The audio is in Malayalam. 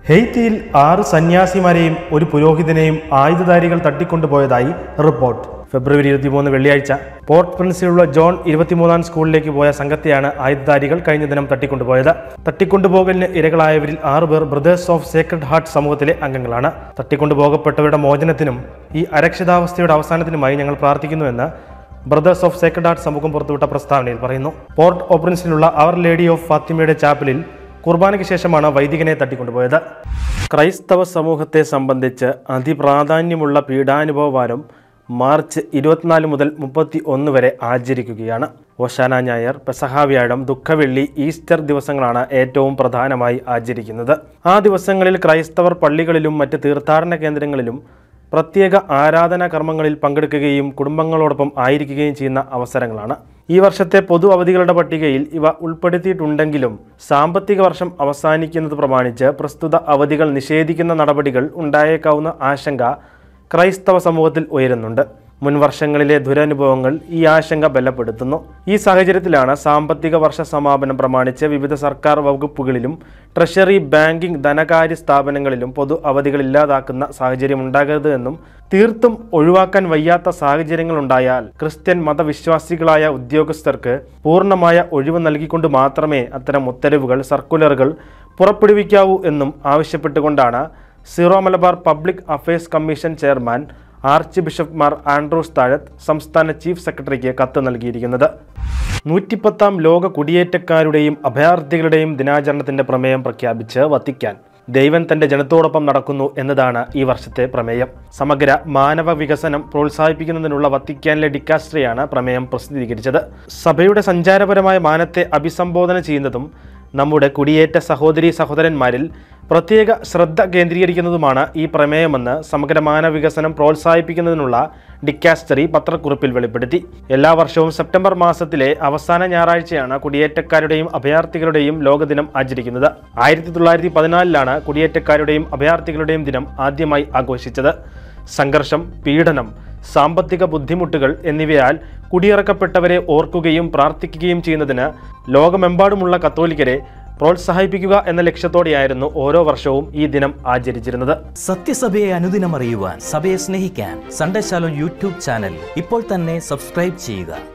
ഹെയ്ത്തിയിൽ ആറ് സന്യാസിമാരെയും ഒരു പുരോഹിതനെയും ആയുധധാരികൾ തട്ടിക്കൊണ്ടുപോയതായി റിപ്പോർട്ട് ഫെബ്രുവരി ഇരുപത്തിമൂന്ന് വെള്ളിയാഴ്ച പോർട്ട് പ്രിൻസിലുള്ള ജോൺ ഇരുപത്തിമൂന്നാം സ്കൂളിലേക്ക് പോയ സംഘത്തെയാണ് ആയുധധാരികൾ കഴിഞ്ഞ ദിനം തട്ടിക്കൊണ്ടുപോയത് തട്ടിക്കൊണ്ടുപോകലിന് ഇരകളായവരിൽ ആറുപേർ ബ്രദേഴ്സ് ഓഫ് സേക്രഡ് ഹാർട്ട് സമൂഹത്തിലെ അംഗങ്ങളാണ് തട്ടിക്കൊണ്ടുപോകപ്പെട്ടവരുടെ മോചനത്തിനും ഈ അരക്ഷിതാവസ്ഥയുടെ അവസാനത്തിനുമായി ഞങ്ങൾ പ്രാർത്ഥിക്കുന്നുവെന്ന് ബ്രദേഴ്സ് ഓഫ് സേക്രഡ് ഹാർട്ട് സമൂഹം പുറത്തുവിട്ട പ്രസ്താവനയിൽ പറയുന്നു പോർട്ട് ഓപ്പറൻസിലുള്ള അവർ ലേഡി ഓഫ് ഫാത്തിമയുടെ ചാപ്പലിൽ കുർബാനയ്ക്ക് ശേഷമാണ് വൈദികനെ തട്ടിക്കൊണ്ടുപോയത് ക്രൈസ്തവ സമൂഹത്തെ സംബന്ധിച്ച് അതിപ്രാധാന്യമുള്ള പീഡാനുഭവ വാരം മാർച്ച് ഇരുപത്തിനാല് മുതൽ മുപ്പത്തി ഒന്ന് വരെ ആചരിക്കുകയാണ് ഓശാന ഞായർ പെസഹ വ്യാഴം ദുഃഖവെള്ളി ഈസ്റ്റർ ദിവസങ്ങളാണ് ഏറ്റവും പ്രധാനമായി ആചരിക്കുന്നത് ആ ദിവസങ്ങളിൽ ക്രൈസ്തവർ പള്ളികളിലും മറ്റ് തീർത്ഥാടന കേന്ദ്രങ്ങളിലും പ്രത്യേക ആരാധനാ കർമ്മങ്ങളിൽ പങ്കെടുക്കുകയും കുടുംബങ്ങളോടൊപ്പം ആയിരിക്കുകയും ചെയ്യുന്ന അവസരങ്ങളാണ് ഈ വർഷത്തെ പൊതു അവധികളുടെ പട്ടികയിൽ ഇവ ഉൾപ്പെടുത്തിയിട്ടുണ്ടെങ്കിലും സാമ്പത്തിക വർഷം അവസാനിക്കുന്നത് പ്രമാണിച്ച് പ്രസ്തുത അവധികൾ നിഷേധിക്കുന്ന നടപടികൾ ഉണ്ടായേക്കാവുന്ന ആശങ്ക ക്രൈസ്തവ സമൂഹത്തിൽ ഉയരുന്നുണ്ട് മുൻ വർഷങ്ങളിലെ ദുരനുഭവങ്ങൾ ഈ ആശങ്ക ബലപ്പെടുത്തുന്നു ഈ സാഹചര്യത്തിലാണ് സാമ്പത്തിക വർഷ സമാപനം പ്രമാണിച്ച് വിവിധ സർക്കാർ വകുപ്പുകളിലും ട്രഷറി ബാങ്കിംഗ് ധനകാര്യ സ്ഥാപനങ്ങളിലും പൊതു അവധികൾ ഇല്ലാതാക്കുന്ന സാഹചര്യം ഉണ്ടാകരുത് എന്നും തീർത്തും ഒഴിവാക്കാൻ വയ്യാത്ത സാഹചര്യങ്ങൾ ഉണ്ടായാൽ ക്രിസ്ത്യൻ മതവിശ്വാസികളായ ഉദ്യോഗസ്ഥർക്ക് പൂർണ്ണമായ ഒഴിവ് നൽകിക്കൊണ്ട് മാത്രമേ അത്തരം ഉത്തരവുകൾ സർക്കുലറുകൾ പുറപ്പെടുവിക്കാവൂ എന്നും ആവശ്യപ്പെട്ടുകൊണ്ടാണ് Syro Malabar public affairs commission chairman archbishop Mar Andrews Thazhath സംസ്ഥാന ചീഫ് സെക്രട്ടറിക്ക് കത്ത് നൽകിയിരിക്കുന്നത് നൂറ്റിപ്പത്താം ലോക കുടിയേറ്റക്കാരുടെയും അഭയാർത്ഥികളുടെയും ദിനാചരണത്തിന്റെ പ്രമേയം പ്രഖ്യാപിച്ച് വത്തിക്കാൻ ദൈവം തന്റെ ജനത്തോടൊപ്പം നടക്കുന്നു എന്നതാണ് ഈ വർഷത്തെ പ്രമേയം സമഗ്ര മാനവ വികസനം പ്രോത്സാഹിപ്പിക്കുന്നതിനുള്ള വത്തിക്കാനിലെ ഡിക്കാസ്ട്രിയാണ് പ്രമേയം പ്രസിദ്ധീകരിച്ചത് സഭയുടെ സഞ്ചാരപരമായ മാനത്തെ അഭിസംബോധന ചെയ്യുന്നതും നമ്മുടെ കുടിയേറ്റ സഹോദരി സഹോദരന്മാരിൽ പ്രത്യേക ശ്രദ്ധ കേന്ദ്രീകരിക്കുന്നതുമാണ് ഈ പ്രമേയമെന്ന് സമഗ്ര മാനവ വികസനം പ്രോത്സാഹിപ്പിക്കുന്നതിനുള്ള ഡിക്കാസ്റ്ററി പത്രക്കുറിപ്പിൽ വെളിപ്പെടുത്തി എല്ലാ വർഷവും സെപ്റ്റംബർ മാസത്തിലെ അവസാന ഞായറാഴ്ചയാണ് കുടിയേറ്റക്കാരുടെയും അഭയാർത്ഥികളുടെയും ലോകദിനം ആചരിക്കുന്നത് ആയിരത്തി തൊള്ളായിരത്തി പതിനാലിലാണ് കുടിയേറ്റക്കാരുടെയും അഭയാർത്ഥികളുടെയും ദിനം ആദ്യമായി ആഘോഷിച്ചത് സംഘർഷം പീഡനം സാമ്പത്തിക ബുദ്ധിമുട്ടുകൾ എന്നിവയാൽ കുടിയിറക്കപ്പെട്ടവരെ ഓർക്കുകയും പ്രാർത്ഥിക്കുകയും ചെയ്യുന്നതിന് ലോകമെമ്പാടുമുള്ള കത്തോലിക്കരെ പ്രോത്സാഹിപ്പിക്കുക എന്ന ലക്ഷ്യത്തോടെയായിരുന്നു ഓരോ വർഷവും ഈ ദിനം ആചരിച്ചിരുന്നത് സത്യസഭയെ അനുദിനം അറിയുവാൻ സഭയെ സ്നേഹിക്കാൻ സൺഡേ ശാലോ യൂട്യൂബ് ചാനൽ ഇപ്പോൾ തന്നെ സബ്സ്ക്രൈബ് ചെയ്യുക